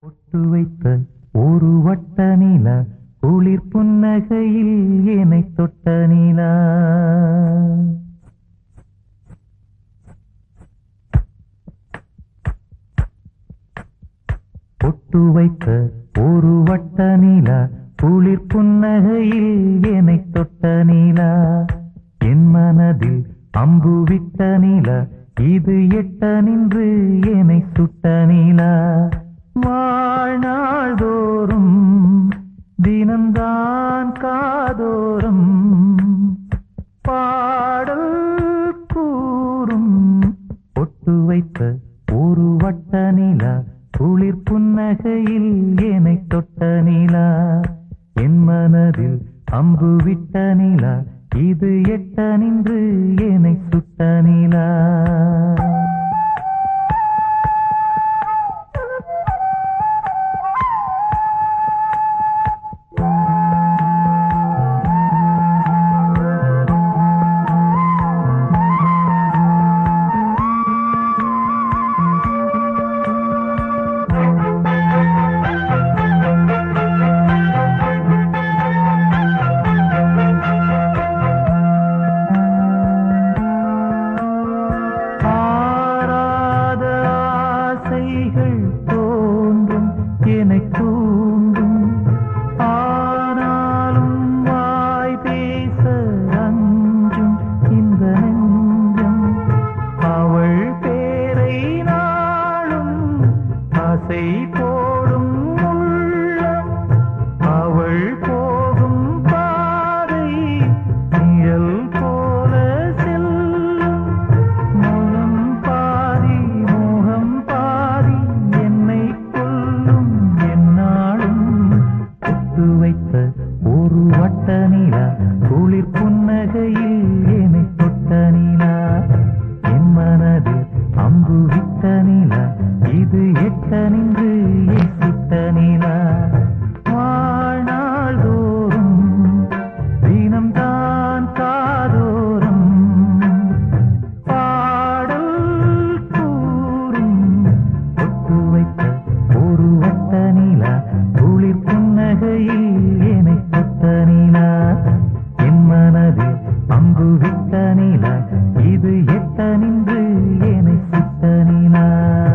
பொட்டு வைத்த ஒரு வட்ட நிலா குளிர் புன்னகையில் என்னை தொட்ட நிலா பொட்டு வைத்த ஒரு வட்ட நிலா குளிர் புன்னகையில் என்னை தொட்ட நிலா என் மனதில் அம்பு விட்ட நிலா இது எட்ட நின்று என்னை சுட்ட நிலா வாழ்நாள் தோறும் தினம்தான் காதோறும் பாடல் கூறும் பொட்டு வைத்த ஒரு வட்ட நிலா குளிர் புன்னகையில் என்னை தொட்ட நிலா என் மனதில் அம்பு விட்ட நிலா இது எட்ட நின்று என்னை சுட்ட நிலா ஆராத ஆசைகள் தோன்றும் என்னை தூண்டும் ஆனாலும் வாய் பேச அஞ்சும் இந்த நெஞ்சம் அவள் பேரை நாளும் ஆசை போடும் உள்ளம் அவள் போகும் பாதை நிழல் போல செல்லும் மௌனம் பாதி மோகம் பாதி என்னை கொல்லும் என்னாலும் பொட்டு வைத்த ஒரு வட்ட நிலா குளிர் புன்னகையில் என்னை தொட்ட நிலா என் மனதில் அம்பு விட்ட நிலா இது எட்ட நின்று என் சுட்ட நிலா வாழ்நாள் தோறும் தினம்தான் காதோறும் பாடல் கூறும் பொட்டு வைத்த ஒரு வட்ட நிலா குளிர் புன்னகையில் என்னை தொட்ட நிலா என் மனதில் அங்கு விட்ட நிலா இது எட்ட நின்று என்னை சுட்ட நிலா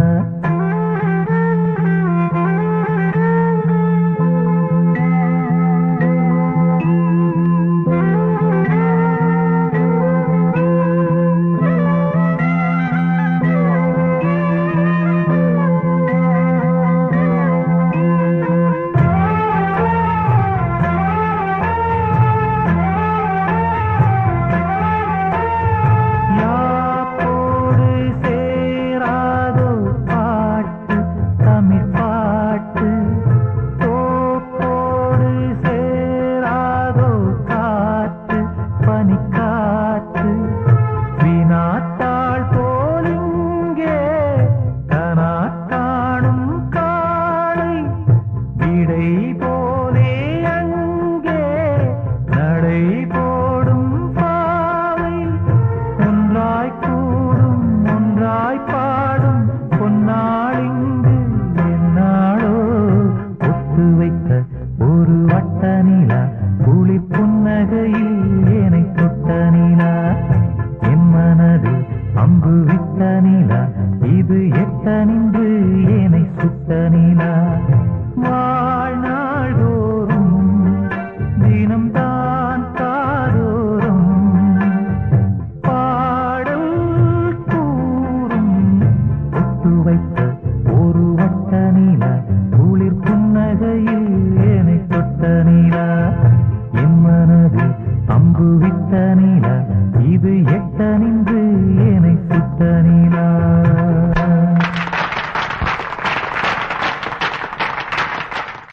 யாப்போடு சேராதோ பாட்டு தமிழ் பாட்டு தோப்போடு சேராதோ காற்று பனிக்காற்று வினாத்தாள் போலிங்கே கனா காணும் காளை விடை போலே அங்கே நடை போடும் பாவை ஒன்றாய் கூடும் ஒன்றாய் பாடும் பொன்னாளிங்கு என்னாளோ ஒட்டு வைத்த ஒரு வட்ட நிலா குளி புன்னகையில் என்னை தொட்ட நிலா என் மனதில் அம்பு விட்ட நிலா இது எட்ட நின்று என்னை சுட்ட நிலா வாழ்நாள் தோறும் தினம்தான் காதோறும் பாடல் கூறும் ஒட்டு வைத்த ஒரு வட்ட நிலா குளிர் புன்னகையில் என்னை தொட்ட நிலா என் மனதில் அம்பு விட்ட நிலா இது எட்ட நின்று